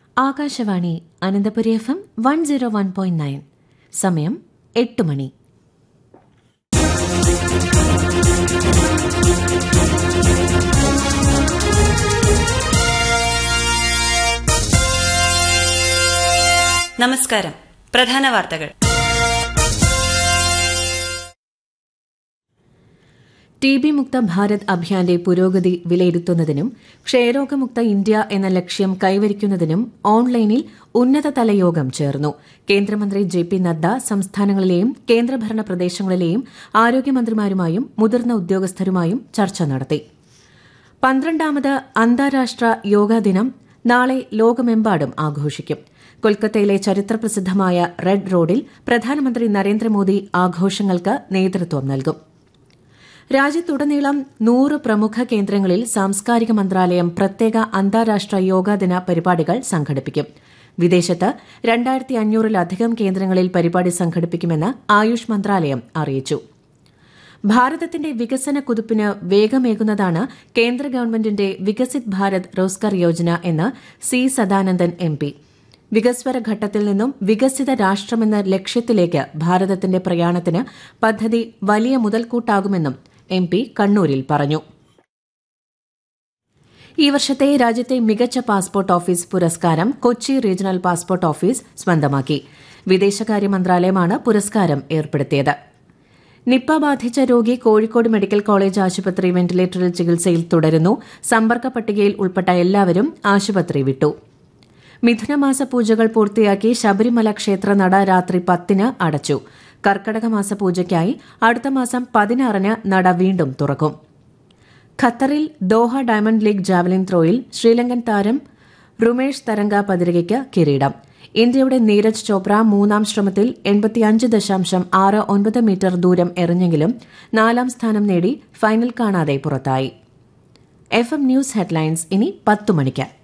Akashvani Ananthapuri F M one zero one point nine സമയം എട്ട് മണി നമസ്കാരം പ്രധാന വാർത്തകൾ ടി ബി മുക്ത ഭാരത് അഭിയാന്റെ പുരോഗതി വിലയിരുത്തുന്നതിനും ക്ഷയരോഗമുക്ത ഇന്ത്യ എന്ന ലക്ഷ്യം കൈവരിക്കുന്നതിനും ഓൺലൈനിൽ ഉന്നതതല യോഗം ചേർന്നു കേന്ദ്രമന്ത്രി ജെ പി നദ്ദ സംസ്ഥാനങ്ങളിലെയും കേന്ദ്രഭരണ പ്രദേശങ്ങളിലെയും ആരോഗ്യമന്ത്രിമാരുമായും മുതിർന്ന ഉദ്യോഗസ്ഥരുമായും ചർച്ച നടത്തി പന്ത്രണ്ടാമത് അന്താരാഷ്ട്ര യോഗാ ദിനം നാളെ ലോകമെമ്പാടും ആഘോഷിക്കും കൊൽക്കത്തയിലെ ചരിത്രപ്രസിദ്ധമായ റെഡ് റോഡിൽ പ്രധാനമന്ത്രി നരേന്ദ്രമോദി ആഘോഷങ്ങൾക്ക് നേതൃത്വം നൽകും രാജ്യത്തുടനീളം നൂറ് പ്രമുഖ കേന്ദ്രങ്ങളിൽ സാംസ്കാരിക മന്ത്രാലയം പ്രത്യേക അന്താരാഷ്ട്ര യോഗാദിന പരിപാടികൾ സംഘടിപ്പിക്കും വിദേശത്ത് രണ്ടായിരത്തി അഞ്ഞൂറിലധികം കേന്ദ്രങ്ങളിൽ പരിപാടി സംഘടിപ്പിക്കുമെന്ന് ആയുഷ് മന്ത്രാലയം അറിയിച്ചു ഭാരതത്തിന്റെ വികസന കുതിപ്പിന് വേഗമേകുന്നതാണ് കേന്ദ്ര ഗവൺമെന്റിന്റെ വികസിത് ഭാരത് റോസ്ഗർ യോജന എന്ന് സി സദാനന്ദൻ എം പി വികസ്വര ഘട്ടത്തിൽ നിന്നും വികസിത രാഷ്ട്രമെന്ന ലക്ഷ്യത്തിലേക്ക് ഭാരതത്തിന്റെ പ്രയാണത്തിന് പദ്ധതി വലിയ മുതൽക്കൂട്ടാകുമെന്നും എം പി കണ്ണൂരിൽ പറഞ്ഞു ഈ വർഷത്തെ രാജ്യത്തെ മികച്ച പാസ്പോർട്ട് ഓഫീസ് പുരസ്കാരം കൊച്ചി റീജിയണൽ പാസ്പോർട്ട് ഓഫീസ് സ്വന്തമാക്കി വിദേശകാര്യ മന്ത്രാലയമാണ് പുരസ്കാരം ഏർപ്പെടുത്തിയത് നിപ്പ ബാധിച്ച രോഗി കോഴിക്കോട് മെഡിക്കൽ കോളേജ് ആശുപത്രി വെന്റിലേറ്ററിൽ ചികിത്സയിൽ തുടരുന്നു സമ്പർക്ക പട്ടികയിൽ ഉൾപ്പെട്ട എല്ലാവരും ആശുപത്രി വിട്ടു മിഥുനമാസ പൂജകൾ പൂർത്തിയാക്കി ശബരിമല ക്ഷേത്ര നട രാത്രി പത്തിന് അടച്ചു കർക്കടക മാസ പൂജയ്ക്കായി അടുത്ത മാസം പതിനാറിന് നട വീണ്ടും തുറക്കും ഖത്തറിൽ ദോഹ ഡയമണ്ട് ലീഗ് ജാവലിൻ ത്രോയിൽ ശ്രീലങ്കൻ താരം റുമേഷ് തരംഗ പതിരികയ്ക്ക് കിരീടം ഇന്ത്യയുടെ നീരജ് ചോപ്ര മൂന്നാം ശ്രമത്തിൽ എൺപത്തിയഞ്ച് ദശാംശം ആറ് ഒൻപത് മീറ്റർ ദൂരം എറിഞ്ഞെങ്കിലും നാലാം സ്ഥാനം നേടി ഫൈനൽ കാണാതെ പുറത്തായി എഫ് എം ന്യൂസ് ഹെഡ്ലൈൻസ് ഇനി പത്തു മണിക്ക്